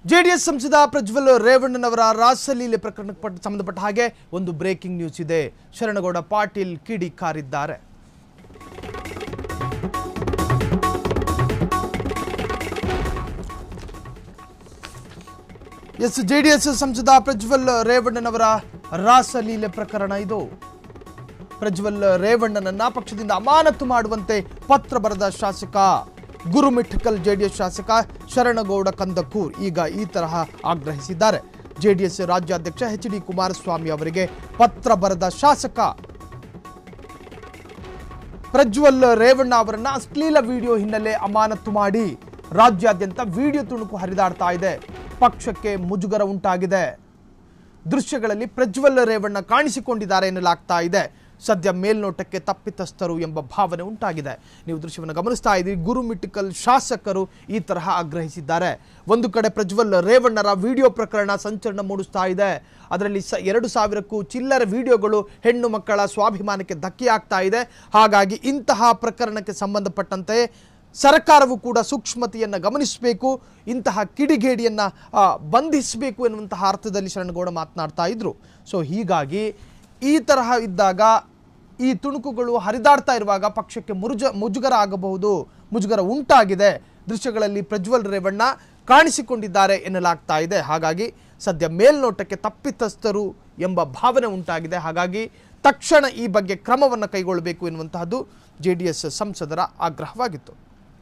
JDS ಸಂಸದ ಪ್ರಜ್ವಲ್ ರೇವಣ್ಣನವರ ರಾಸಲೀಲೆ ಪ್ರಕರಣಕ್ಕೆ ಪಟ್ಟ- ಸಂಬಂಧಪಟ್ಟ ಹಾಗೆ ಒಂದು ಬ್ರೇಕಿಂಗ್ ನ್ಯೂಸ್ ಇದೆ ಶರಣಗೌಡ ಪಾಟೀಲ್ ಕಿಡಿಕಾರಿದ್ದಾರೆ ಎಸ್ ಜೆಡಿಎಸ್ ಸಂಸದ ಪ್ರಜ್ವಲ್ ರೇವಣ್ಣನವರ ರಾಸಲೀಲೆ ಪ್ರಕರಣ ಇದು ಪ್ರಜ್ವಲ್ ರೇವಣ್ಣನನ್ನ ಪಕ್ಷದಿಂದ ಅಮಾನತು ಮಾಡುವಂತೆ ಪತ್ರ ಬರೆದ ಶಾಸಕ ಗುರುಮಿಠಕಲ್ ಜೆಡಿಎಸ್ ಶಾಸಕ ಶರಣಗೌಡ ಕಂದಕೂರ್ ಈಗ ಈ ತರಹ ಆಗ್ರಹಿಸಿದ್ದಾರೆ ಜೆಡಿಎಸ್ ರಾಜ್ಯಾಧ್ಯಕ್ಷ ಎಚ್ ಡಿ ಕುಮಾರಸ್ವಾಮಿ ಅವರಿಗೆ ಪತ್ರ ಬರೆದ ಶಾಸಕ ಪ್ರಜ್ವಲ್ ರೇವಣ್ಣ ಅವರನ್ನ ಅಶ್ಲೀಲ ವಿಡಿಯೋ ಹಿನ್ನೆಲೆ ಅಮಾನತು ಮಾಡಿ ರಾಜ್ಯಾದ್ಯಂತ ವಿಡಿಯೋ ತುಣುಕು ಹರಿದಾಡ್ತಾ ಇದೆ ಪಕ್ಷಕ್ಕೆ ಮುಜುಗರ ಉಂಟಾಗಿದೆ ದೃಶ್ಯಗಳಲ್ಲಿ ಪ್ರಜ್ವಲ್ ರೇವಣ್ಣ ಕಾಣಿಸಿಕೊಂಡಿದ್ದಾರೆ ಎನ್ನಲಾಗ್ತಾ ಇದೆ ಸದ್ಯ ಮೇಲ್ನೋಟಕ್ಕೆ ತಪ್ಪಿತಸ್ಥರು ಎಂಬ ಭಾವನೆ ಉಂಟಾಗಿದೆ ನೀವು ದೃಶ್ಯವನ್ನು ಗಮನಿಸ್ತಾ ಇದ್ದೀರಿ ಗುರುಮಿಟ್ಟಿಕಲ್ ಶಾಸಕರು ಈ ತರಹ ಆಗ್ರಹಿಸಿದ್ದಾರೆ ಒಂದು ಕಡೆ ಪ್ರಜ್ವಲ್ ರೇವಣ್ಣರ ವಿಡಿಯೋ ಪ್ರಕರಣ ಸಂಚಲನ ಮೂಡಿಸ್ತಾ ಇದೆ ಅದರಲ್ಲಿ ಸ ಎರಡು ಸಾವಿರಕ್ಕೂ ಚಿಲ್ಲರೆ ವಿಡಿಯೋಗಳು ಹೆಣ್ಣು ಮಕ್ಕಳ ಸ್ವಾಭಿಮಾನಕ್ಕೆ ಧಕ್ಕೆಯಾಗ್ತಾ ಇದೆ ಹಾಗಾಗಿ ಇಂತಹ ಪ್ರಕರಣಕ್ಕೆ ಸಂಬಂಧಪಟ್ಟಂತೆ ಸರ್ಕಾರವು ಕೂಡ ಸೂಕ್ಷ್ಮತೆಯನ್ನು ಗಮನಿಸಬೇಕು ಇಂತಹ ಕಿಡಿಗೇಡಿಯನ್ನ ಆ, ಬಂಧಿಸಬೇಕು ಎನ್ನುವಂತಹ ಅರ್ಥದಲ್ಲಿ ಶರಣಗೌಡ ಮಾತನಾಡ್ತಾ ಇದ್ರು ಸೊ ಹೀಗಾಗಿ ಈ ತರಹ ಇದ್ದಾಗ ಈ ತುಣುಕುಗಳು ಹರಿದಾಡ್ತಾ ಇರುವಾಗ ಪಕ್ಷಕ್ಕೆ ಮುರುಜ ಮುಜುಗರ ಆಗಬಹುದು ಮುಜುಗರ ಉಂಟಾಗಿದೆ ದೃಶ್ಯಗಳಲ್ಲಿ ಪ್ರಜ್ವಲ್ ರೇವಣ್ಣ ಕಾಣಿಸಿಕೊಂಡಿದ್ದಾರೆ ಎನ್ನಲಾಗ್ತಾ ಇದೆ ಹಾಗಾಗಿ ಸದ್ಯ ಮೇಲ್ನೋಟಕ್ಕೆ ತಪ್ಪಿತಸ್ಥರು ಎಂಬ ಭಾವನೆ ಉಂಟಾಗಿದೆ ಹಾಗಾಗಿ ತಕ್ಷಣ ಈ ಬಗ್ಗೆ ಕ್ರಮವನ್ನು ಕೈಗೊಳ್ಳಬೇಕು ಎನ್ನುವಂತಹದ್ದು ಜೆ ಡಿ ಎಸ್ ಸಂಸದರ ಆಗ್ರಹವಾಗಿತ್ತು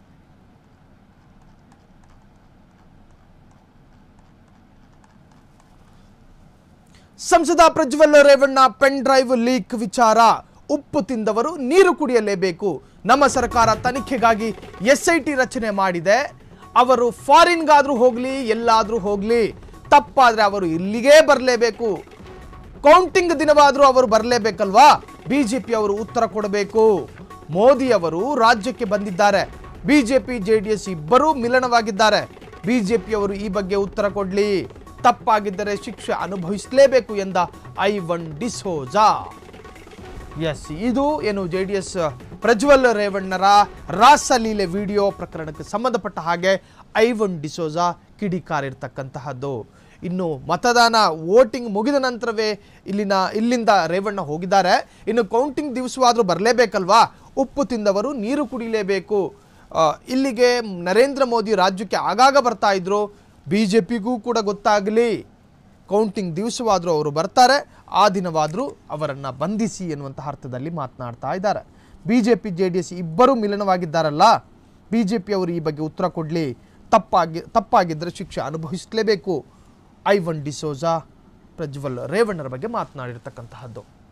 ಸಂಸದ Prajwal Revanna pen drive leak ವಿಚಾರ ಉಪ್ಪು ತಿಂದವರು ನೀರು ಕುಡಿಯಲೇಬೇಕು ನಮ್ಮ ಸರ್ಕಾರ ತನಿಖೆಗಾಗಿ ಎಸ್ ಐ ಟಿ ರಚನೆ ಮಾಡಿದೆ ಅವರು ಫಾರಿನ್ಗಾದ್ರೂ ಹೋಗ್ಲಿ ಎಲ್ಲಾದ್ರೂ ಹೋಗ್ಲಿ ತಪ್ಪಾದ್ರೆ ಅವರು ಇಲ್ಲಿಗೇ ಬರಲೇಬೇಕು ಕೌಂಟಿಂಗ್ ದಿನವಾದರೂ ಅವರು ಬರಲೇಬೇಕಲ್ವಾ ಬಿಜೆಪಿ ಅವರು ಉತ್ತರ ಕೊಡಬೇಕು ಮೋದಿ ಅವರು ರಾಜ್ಯಕ್ಕೆ ಬಂದಿದ್ದಾರೆ ಬಿಜೆಪಿ ಜೆಡಿಎಸ್ ಇಬ್ಬರೂ ಮಿಲನವಾಗಿದ್ದಾರೆ ಬಿಜೆಪಿ ಅವರು ಈ ಬಗ್ಗೆ ಉತ್ತರ ಕೊಡ್ಲಿ ತಪ್ಪಾಗಿದ್ದರೆ ಶಿಕ್ಷೆ ಅನುಭವಿಸಲೇಬೇಕು ಎಂದ ಐವನ್ ಡಿಸೋಜಾ ಎಸ್ ಇದು ಏನು ಜೆ ಡಿ ಎಸ್ ಪ್ರಜ್ವಲ್ ರೇವಣ್ಣರ ರಾಸಲೀಲೆ ವಿಡಿಯೋ ಪ್ರಕರಣಕ್ಕೆ ಸಂಬಂಧಪಟ್ಟ ಹಾಗೆ ಐವನ್ ಡಿಸೋಜಾ ಕಿಡಿಕಾರಿರ್ತಕ್ಕಂತಹದ್ದು ಇನ್ನು ಮತದಾನ ವೋಟಿಂಗ್ ಮುಗಿದ ನಂತರವೇ ಇಲ್ಲಿನ ಇಲ್ಲಿಂದ ರೇವಣ್ಣ ಹೋಗಿದ್ದಾರೆ ಇನ್ನು ಕೌಂಟಿಂಗ್ ದಿವಸವಾದರೂ ಬರಲೇಬೇಕಲ್ವಾ ಉಪ್ಪು ತಿಂದವರು ನೀರು ಕುಡಿಲೇಬೇಕು ಆ, ಇಲ್ಲಿಗೆ ನರೇಂದ್ರ ಮೋದಿ ರಾಜ್ಯಕ್ಕೆ ಆಗಾಗ ಬರ್ತಾ ಇದ್ರು ಬಿ ಜೆ ಪಿಗೂ ಕೂಡ ಗೊತ್ತಾಗಲಿ ಕೌಂಟಿಂಗ್ ದಿವಸವಾದರೂ ಅವರು ಬರ್ತಾರೆ ಆ ದಿನವಾದರೂ ಅವರನ್ನು ಬಂಧಿಸಿ ಎನ್ನುವಂತಹ ಅರ್ಥದಲ್ಲಿ ಮಾತನಾಡ್ತಾ ಇದ್ದಾರೆ B J P J D S ಇಬ್ಬರೂ ಮಿಲನವಾಗಿದ್ದಾರಲ್ಲ ಬಿ ಜೆ ಪಿ ಅವರು ಈ ಬಗ್ಗೆ ಉತ್ತರ ಕೊಡಲಿ ತಪ್ಪಾಗಿ ತಪ್ಪಾಗಿದ್ದರೆ ಶಿಕ್ಷೆ ಅನುಭವಿಸಲೇಬೇಕು ಐವನ್ ಡಿಸೋಜಾ ಪ್ರಜ್ವಲ್ ರೇವಣ್ಣರ ಬಗ್ಗೆ ಮಾತನಾಡಿರ್ತಕ್ಕಂತಹದ್ದು